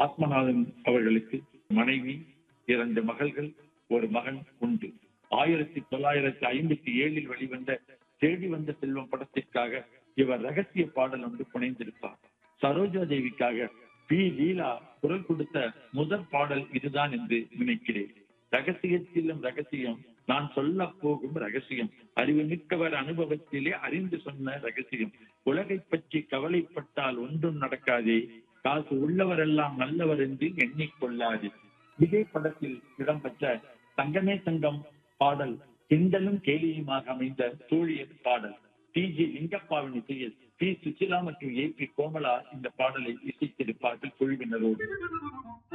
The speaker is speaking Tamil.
ஆத்மநாதன் அவர்களுக்கு மனைவி இரண்டு மகள்கள் ஒரு மகன் உண்டு ஆயிரத்தி தொள்ளாயிரத்தி ஐம்பத்தி ஏழில் வெளிவந்த தேடி வந்த செல்வம் படத்திற்காக இவர் ரகசிய பாடல் ஒன்று புனைந்திருப்பார் சரோஜா தேவிக்காக பி லீலா குரல் கொடுத்த முதல் பாடல் இதுதான் என்று நினைக்கிறேன் ரகசியத்திலும் ரகசியம் நான் சொல்ல போகும் ரகசியம் அறிவு மிக்கவர் அனுபவத்திலே அறிந்து சொன்ன ரகசியம் உலகை பற்றி கவலைப்பட்டால் ஒன்றும் நடக்காதே காசு உள்ளவரெல்லாம் நல்லவர் என்று எண்ணிக்கொள்ளாது இதே படத்தில் இடம்பெற்ற தங்கமே தங்கம் பாடல் கிண்டலும் கேலியுமாக அமைந்த தோழியர் பாடல் டி ஜி லிங்கப்பாவின் இசையில் பி சுசிலா மற்றும் ஏ பி கோமலா இந்த பாடலை இசைத்திருப்பார்கள் குழுவினரோடு